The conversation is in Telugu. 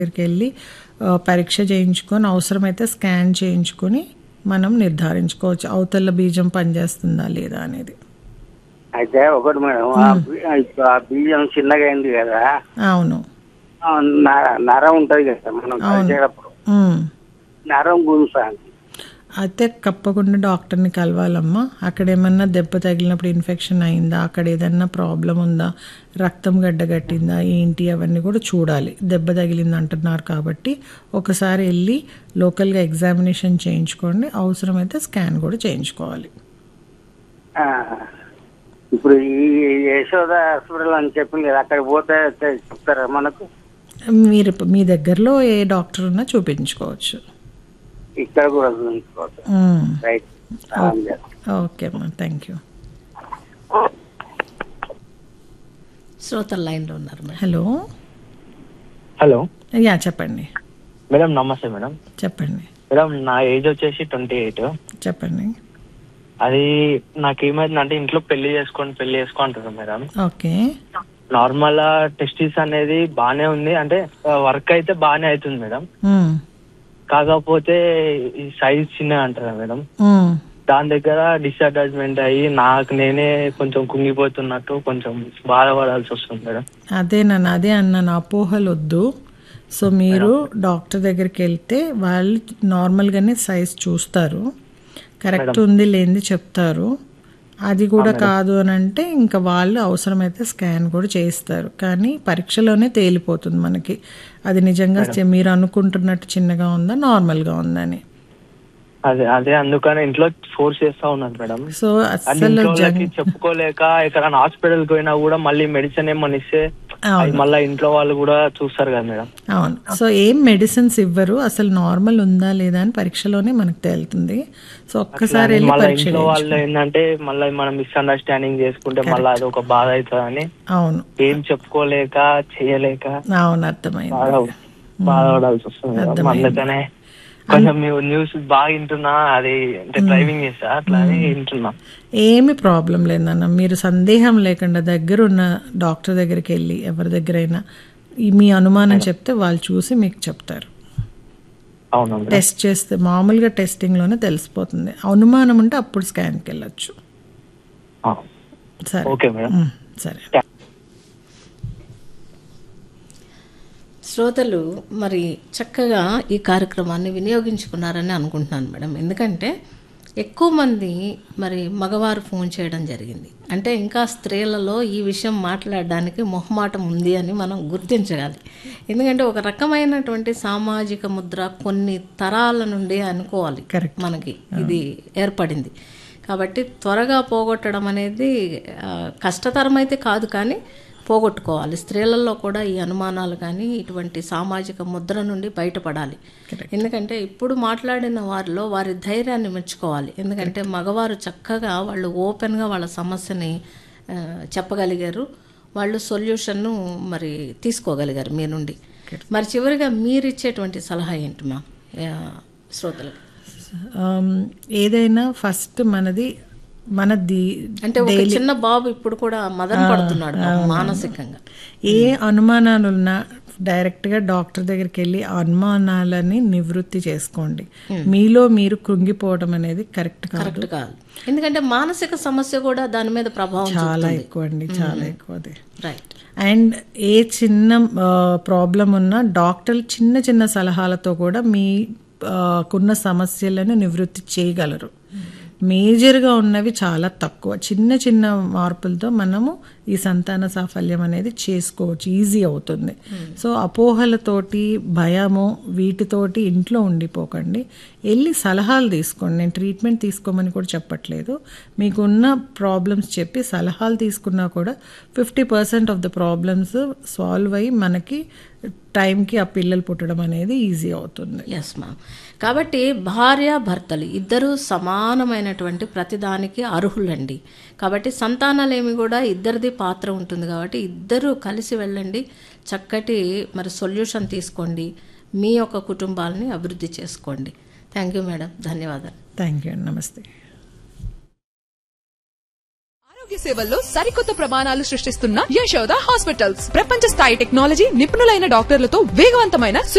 దగ్గరికి వెళ్ళి ఆ, పరీక్ష చేయించుకొని అవసరమైతే స్కాన్ చేయించుకొని మనం నిర్ధారించుకోవచ్చు అవతల బీజం పనిచేస్తుందా లేదా అనేది అయితే ఒకటి మేడం ఆ బి- ఇప్పుడు ఆ బియ్యం చిన్నగా అయింది కదా అవును ఆ న- నరం ఉంటది కదా మనం కలిసేటప్పుడు ఉమ్. నరం గుంజుతుంది అయితే తప్పకుండా డాక్టర్ని కలవాలమ్మా అక్కడ ఏమన్నా దెబ్బ తగిలినప్పుడు ఇన్ఫెక్షన్ అయిందా అక్కడ ఏదన్నా ప్రాబ్లం ఉందా రక్తం గడ్డగట్టిందా ఏంటి అవన్నీ కూడా చూడాలి దెబ్బ తగిలింది అంటున్నారు కాబట్టి ఒకసారి వెళ్ళి లోకల్గా ఎగ్జామినేషన్ చేయించుకోండి అవసరమైతే స్కాన్ కూడా చేయించుకోవాలి ఆ, ఇప్పుడు ఈ యశోద హాస్పిటల్ అని చెప్పింది కదా అక్కడికి పోతే చె- చెప్తారా మనకు మీరు మీ దగ్గరలో ఏ డాక్టర్ ఉన్నా చూపించుకోవచ్చు ఇక్కడ కూడా చూపించుకోవచ్చు ఉమ్. రైట్ ఓకే అమ్మా థ్యాంక్ యూ శ్రోతల లైన్లో ఉన్నారు మేడం హలో హలో యా చెప్పండి మేడం నమస్తే మేడం చెప్పండి మేడం నా ఏజ్ వచ్చేసి ట్వంటీ ఎయిట్ చెప్పండి అది నాకు ఏమైందంటే ఇంట్లో పెళ్లి చేసుకొని పెళ్లి చేసుకో అంటారు మేడం ఓకే నార్మల్ టెస్టిస్ అనేది బాగానే ఉంది అంటే వర్క్ అయితే బాగానే అవుతుంది మేడం ఉమ్. కాకపోతే ఈ సైజ్ చిన్న అంటారా మేడం ఉమ్. దాని దగ్గర డిసడ్వాంటేజ్మెంట్ అయ్యి నాకు నేనే కొంచెం కుంగిపోతున్నట్టు కొంచెం బాధపడాల్సి వస్తుంది మేడం అదే నన్ను అదే అన్నాను అపోహలు వద్దు సో మీరు డాక్టర్ దగ్గరికి వెళ్తే వాళ్ళు నార్మల్గానే సైజ్ చూస్తారు కరెక్ట్ ఉంది లేనిది చెప్తారు అది కూడా కాదు అని అంటే ఇంకా వాళ్ళు అవసరమైతే స్కాన్ కూడా చేయిస్తారు కానీ పరీక్షలోనే తేలిపోతుంది మనకి అది నిజంగా మీరు అనుకుంటున్నట్టు చిన్నగా ఉందా నార్మల్గా ఉందని అదే అదే అందుకని ఇంట్లో ఫోర్స్ చేస్తా ఉన్నాను మేడం సో అంటే అస్సలు ఇంట్లో జంక్ వాళ్ళకి చెప్పుకోలేక ఎక్కడైనా హాస్పిటల్ పోయినా కూడా మళ్ళీ మెడిసిన్ ఏమని ఇస్తే అవును. అది మళ్ళీ ఇంట్లో వాళ్ళు కూడా చూస్తారు కదా మేడం అవును సో ఏం మెడిసిన్స్ ఇవ్వరు అసలు నార్మల్ ఉందా లేదా అని పరీక్షలోనే మనకు తేలుతుంది సో ఒక్కసారి వెళ్ళి మళ్ళీ పరీక్ష ఇంట్లో వాళ్ళు చేయించుకో. ఏంటంటే మళ్ళీ మనం మిస్అండర్స్టాండింగ్ చేసుకుంటే మళ్ళీ అది ఒక బాధ అవుతుందని అవును ఏం చెప్పుకోలేక చేయలేక అవును అర్థమైంది బాధ బాధపడాల్సి వస్తుంది మేడం. అర్థమైంది. అందుకనే కొంచెం మీరు న్యూస్ బాగా వింటున్నా అది అంటే డ్రైవింగ్ చేస్తా అట్లా అని వింటున్నా ఏమి ప్రాబ్లం లేదన్న మీరు సందేహం లేకుండా దగ్గరున్న డాక్టర్ దగ్గరికి వెళ్ళి ఎవరి దగ్గరైనా ఈ మీ అనుమానం చెప్తే వాళ్ళు చూసి మీకు చెప్తారు అవును మేడం. టెస్ట్ చేస్తే మామూలుగా టెస్టింగ్లోనే తెలిసిపోతుంది అనుమానం ఉంటే అప్పుడు స్కాన్కి వెళ్ళొచ్చు ఆ, సరే ఓకే మేడం ఉమ్, సరే శ్రోతలు మరి చక్కగా ఈ కార్యక్రమాన్ని వినియోగించుకున్నారని అనుకుంటున్నాను మేడం ఎందుకంటే ఎక్కువ మంది మరి మగవారు ఫోన్ చేయడం జరిగింది అంటే ఇంకా స్త్రీలలో ఈ విషయం మాట్లాడడానికి మొహమాటం ఉంది అని మనం గుర్తించగాలి ఎందుకంటే ఒక రకమైనటువంటి సామాజిక ముద్ర కొన్ని తరాల నుండి అనుకోవాలి Correct. మనకి ఇది ఏర్పడింది కాబట్టి త్వరగా పోగొట్టడం అనేది ఆ, కష్టతరం అయితే కాదు కానీ పోగొట్టుకోవాలి స్త్రీలలో కూడా ఈ అనుమానాలు కానీ ఇటువంటి సామాజిక ముద్ర నుండి బయటపడాలి ఎందుకంటే ఇప్పుడు మాట్లాడిన వారిలో వారి ధైర్యాన్ని మెచ్చుకోవాలి ఎందుకంటే మగవారు చక్కగా వాళ్ళు ఓపెన్గా వాళ్ళ సమస్యని ఆ, చెప్పగలిగారు వాళ్ళు సొల్యూషన్ను మరి తీసుకోగలిగారు మీ నుండి మరి చివరిగా మీరు ఇచ్చేటువంటి సలహా ఏంటి మా ఆ, శ్రోతలకు ఆమ్, ఏదైనా ఫస్ట్ మనది మనది అంటే ఒక చిన్న బాబు ఇప్పుడు కూడా మదన పడుతున్నాడు పాపం మానసికంగా ఏ అనుమానాలు ఉన్నా డైరెక్ట్గా డాక్టర్ దగ్గరికి వెళ్ళి ఆ అనుమానాలని నివృత్తి చేసుకోండి మీలో మీరు కృంగిపోవడం అనేది కరెక్ట్ కాదు కరెక్ట్ కాదు ఎందుకంటే మానసిక సమస్య కూడా దాని మీద ప్రభావం చాలా ఎక్కువ అండి చాలా ఎక్కువ అది రైట్ అండ్ ఏ చిన్న ప్రాబ్లం ఉన్నా డాక్టర్లు చిన్న చిన్న సలహాలతో కూడా మీ ఆ, కున్న సమస్యలను నివృత్తి చేయగలరు మేజర్గా ఉన్నవి చాలా తక్కువ చిన్న చిన్న మార్పులతో మనము ఈ సంతాన సాఫల్యం అనేది చేసుకోవచ్చు ఈజీ అవుతుంది సో అపోహలతోటి భయము వీటితోటి ఇంట్లో ఉండిపోకండి వెళ్ళి సలహాలు తీసుకోండి నేను ట్రీట్మెంట్ తీసుకోమని కూడా చెప్పట్లేదు మీకున్న ప్రాబ్లమ్స్ చెప్పి సలహాలు తీసుకున్నా కూడా fifty percent of the problems solve అయ్యి మనకి టైంకి ఆ పిల్లలు పుట్టడం అనేది ఈజీ అవుతుంది ఎస్ మ్యామ్ కాబట్టి భార్య భర్తలు ఇద్దరు సమానమైనటువంటి ప్రతిదానికి అర్హులండి కాబట్టి సంతానాలేమి కూడా ఇద్దరిది పాత్ర ఉంటుంది కాబట్టి ఇద్దరు కలిసి వెళ్ళండి చక్కటి మరి సొల్యూషన్ తీసుకోండి మీ యొక్క కుటుంబాలని అభివృద్ధి చేసుకోండి థ్యాంక్ యూ మేడం ధన్యవాదాలు థ్యాంక్ యూ నమస్తే ఆరోగ్య సేవల్లో సరికొత్త ప్రమాణాలు సృష్టిస్తున్న యశోద హాస్పిటల్స్ ప్రపంచ స్థాయి టెక్నాలజీ నిపుణులైన డాక్టర్లతో వేగవంతమైన